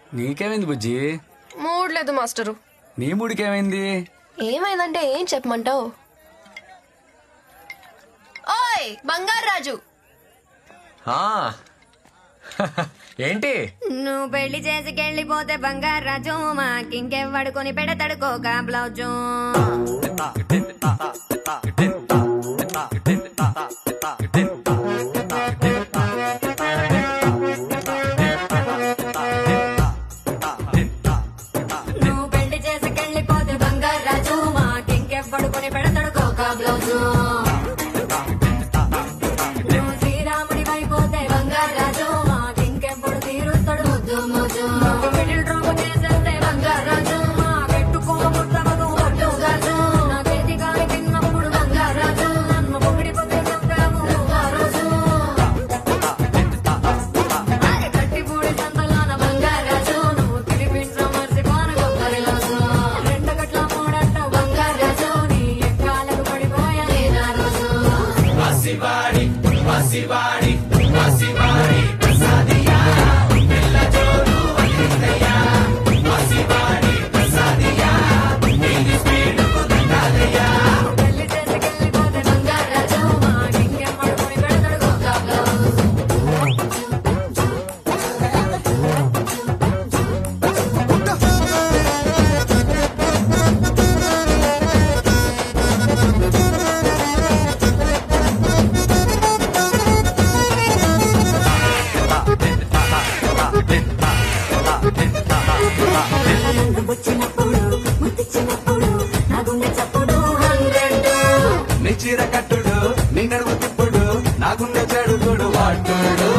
నీకేమైంది బుజ్జి మూడ్ లేదు మాస్టరు నీ మూడికేమైంది ఏమైందంటే ఏం చెప్పమంటావు ఓయ్ బంగారు రాజు ఆ. ఏంటి నువ్వు పెళ్లి చేసుకెళ్ళిపోతే బంగారాజు మాకింకెవ్వడు కొని పెడతాడు కోకా బ్లౌజు నువ్వు పెళ్లి చేసుకెళ్ళిపోతే బంగారాజు మాకింకెవ్వడు కొని పెడతాడు కోకా బ్లౌజు నువ్వు శ్రీరాముడి వైపోతే బంగారాజు మాకింకెప్పుడు తీరుస్తాడు ముద్దు ముద్దు నువ్వు మిడిల్ డ్రాప్ చేసేస్తే బంగారాజు మా పెట్టుకోముద్దవదు పట్టు గాజు నా చేతి కాలి తిన్నప్పుడు బంగారాజు నన్ను పొగిడిపోతే చెప్పాము ఆ రోజు అరే కట్టిపూడి సంతలోన బంగారాజు నువ్వు తిరిపించ మర్చిపోను గొప్పరి రోజు రెండు గట్ల మూడంట బంగారాజు నీ ఎక్కాలకు పడిపోయా నేను ఆ రోజు పెళ్లి చేసుకెళ్ళిపోతే బంగారాజు మా ఇంకెమ్మడు కొని పెడతాడు గోకా బ్లౌజ్ వచ్చినప్పుడు ముద్దిచ్చినప్పుడు నా గుండె చప్పుడు హండ్రెడ్ నీ చీర కట్టుడు నీ నడుము తిప్పుడు నా గుండె చెడుగుడు వాటుడు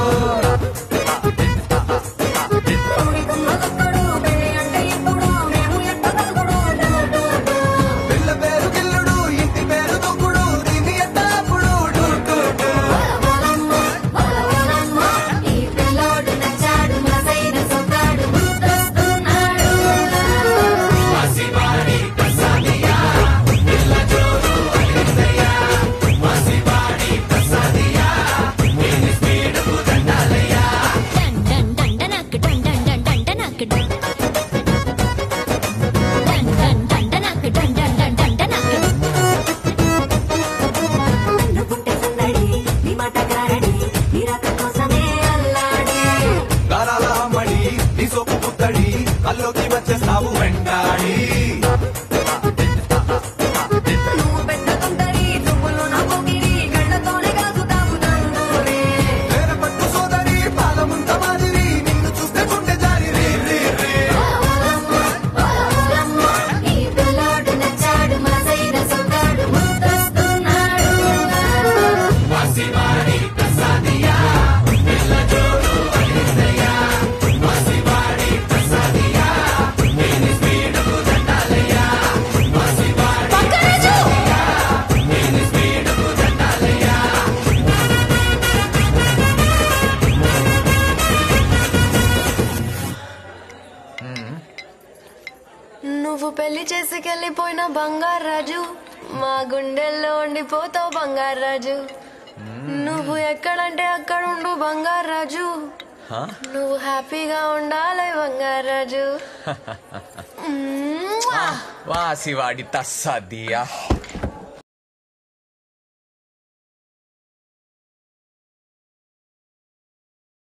కుమ్మగొక్కడు పెళ్లి అంటే ఇప్పుడు మేము ఎంత కలుగుడు పిల్ల పేరు గిల్లుడు ఇంటి పేరు దుక్కుడు దీన్ని ఎట్టప్పుడు డు, డు, డు. ఈ పిల్లోడు నచ్చాడు మనసైన సొక్కాడు గుర్తొస్తున్నాడు నువ్వుంటే సందడి నీ మాట గారడి నీ రాక కోసమే అల్లాడి గారాల అమ్మడి నీ సోపు పుత్తడి కల్లోకి వచ్చేస్తావు వెంటాడి నువ్వు పెద్ద తొందరి తుమ్ములు నా పొగిరి కళ్ళతోనే కాసుతావు తందూరి వేరే పట్టు సోదరి పాలముంత మాదిరి నిన్ను చూస్తే గుండె జారి రీ, రీ, రీ. ఈ పిల్లోడు నచ్చాడు మనసైన సొక్కాడు గుర్తొస్తున్నాడు నువ్వు పెళ్లి చేసుకెళ్ళిపోయిన బంగారు రాజు మా గుండెల్లో ఉండిపోతావు బంగారు రాజు నువ్వు ఎక్కడంటే అక్కడ ఉండు బంగారు రాజు నువ్వు హ్యాపీగా ఉండాలి బంగారు రాజు వాసివాడి తస్సదియా